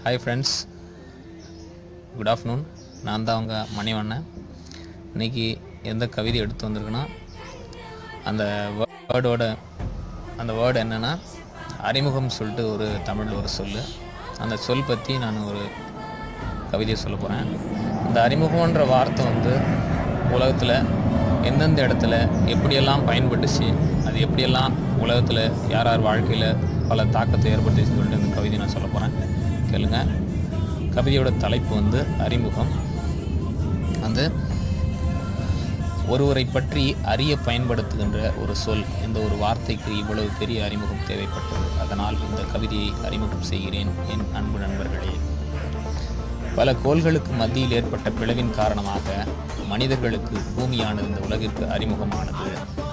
hi friends good afternoon நான் தான் அவங்க மணிவண்ணன் இன்னைக்கு எந்த கவிதை எடுத்து வந்திருக்குன்னா அந்த வேர்டோட அந்த வேர்டு என்னென்னா அறிமுகம் சொல்லிட்டு ஒரு தமிழில் ஒரு சொல் அந்த சொல் பற்றி நான் ஒரு கவிதையை சொல்ல போகிறேன் இந்த அறிமுகம்ன்ற வார்த்தை வந்து உலகத்தில் எந்தெந்த இடத்துல எப்படியெல்லாம் பயன்பட்டுச்சு அது எப்படியெல்லாம் உலகத்தில் யார் யார் வாழ்க்கையில் பல தாக்கத்தை ஏற்படுத்திச்சுன்னு சொல்லிட்டு இந்த கவிதை நான் சொல்ல போகிறேன் கேளுங்க கவிதையோட தலைப்பு வந்து அறிமுகம் வந்து ஒருவரை பற்றி அறிய பயன்படுத்துகின்ற ஒரு சொல் இந்த ஒரு வார்த்தைக்கு இவ்வளவு பெரிய அறிமுகம் தேவைப்பட்டது அதனால் இந்த கவிதையை அறிமுகம் செய்கிறேன் என் அன்பு நண்பர்களே பல கோள்களுக்கு மத்தியில் ஏற்பட்ட பிளவின் காரணமாக மனிதர்களுக்கு பூமியானது இந்த உலகிற்கு அறிமுகமானது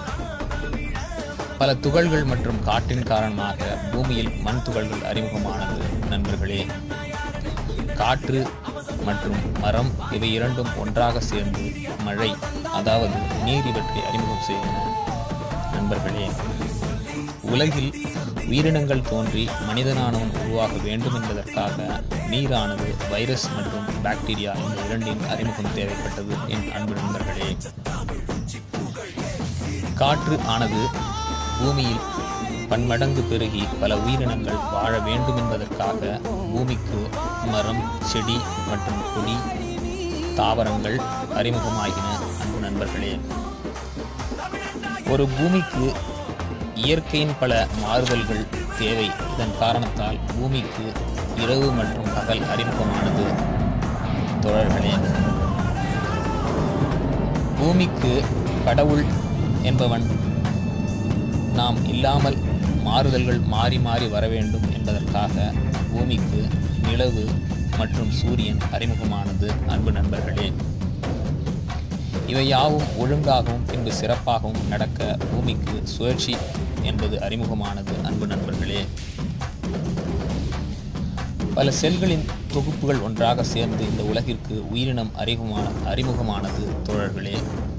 பல துகள்கள் மற்றும் காற்றின் காரணமாக பூமியில் மண் துகள்கள் அறிமுகமானது நண்பர்களே காற்று மற்றும் மரம் இவை இரண்டும் ஒன்றாக சேர்ந்து மழை அதாவது நீர் இவற்றை அறிமுகம் செய்தன நண்பர்களே உலகில் உயிரினங்கள் தோன்றி மனிதனானவன் உருவாக வேண்டும் என்பதற்காக நீரானது வைரஸ் மற்றும் பாக்டீரியா இந்த இரண்டின் அறிமுகம் தேவைப்பட்டது என் அன்பு நண்பர்களே காற்று ஆனது பூமியில் பன்மடங்கு பெருகி பல உயிரினங்கள் வாழ வேண்டும் என்பதற்காக பூமிக்கு மரம் செடி மற்றும் கொடி தாவரங்கள் அறிமுகமாகின அன்பு நண்பர்களே ஒரு பூமிக்கு இயற்கையின் பல மாறுதல்கள் தேவை இதன் காரணத்தால் பூமிக்கு இரவு மற்றும் பகல் அறிமுகமானது தோழர்களே பூமிக்கு கடவுள் என்பவன் நாம் இல்லாமல் மாறுதல்கள் மாறி மாறி வர வேண்டும் என்பதற்காக பூமிக்கு நிலவு மற்றும் சூரியன் அறிமுகமானது அன்பு நண்பர்களே இவை யாவும் ஒழுங்காகவும் பின்பு சிறப்பாகவும் நடக்க பூமிக்கு சுழற்சி என்பது அறிமுகமானது அன்பு நண்பர்களே பல செல்களின் தொகுப்புகள் ஒன்றாக சேர்ந்து இந்த உலகிற்கு உயிரினம் அறிமுகமான அறிமுகமானது தோழர்களே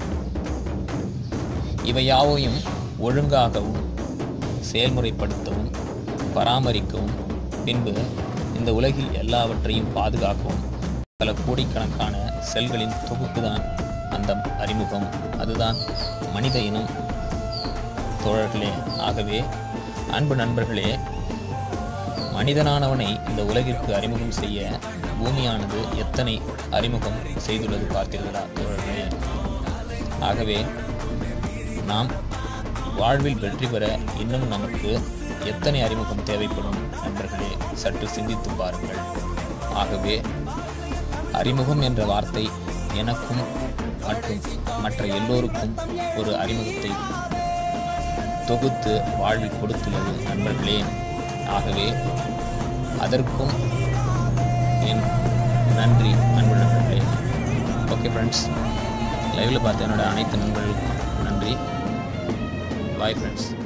இவை யாவையும் ஒழுங்காகவும் செயல்முறைப்படுத்தவும் பராமரிக்கவும் பின்பு இந்த உலகில் எல்லாவற்றையும் பாதுகாக்கவும் பல கோடிக்கணக்கான செல்களின் தொகுப்பு தான் அந்த அறிமுகம் அதுதான் மனித இனம் தோழர்களே ஆகவே அன்பு நண்பர்களே மனிதனானவனை இந்த உலகிற்கு அறிமுகம் செய்ய பூமியானது எத்தனை அறிமுகம் செய்துள்ளது பார்த்தீர்களா தோழர்களே ஆகவே நாம் வாழ்வில் வெற்றி பெற இன்னும் நமக்கு எத்தனை அறிமுகம் தேவைப்படும் நண்பர்களே சற்று சிந்தித்து பாருங்கள் ஆகவே அறிமுகம் என்ற வார்த்தை எனக்கும் மற்றும் மற்ற எல்லோருக்கும் ஒரு அறிமுகத்தை தொகுத்து வாழ்வில் கொடுத்துள்ளது நண்பர்களே ஆகவே அதற்கும் என் நன்றி அன்பு நண்பர்களே ஓகே ஃப்ரெண்ட்ஸ் லைவில் பார்த்த என்னோட அனைத்து நண்பர்களுக்கும் நன்றி பாய் ஃப்ரெண்ட்ஸ்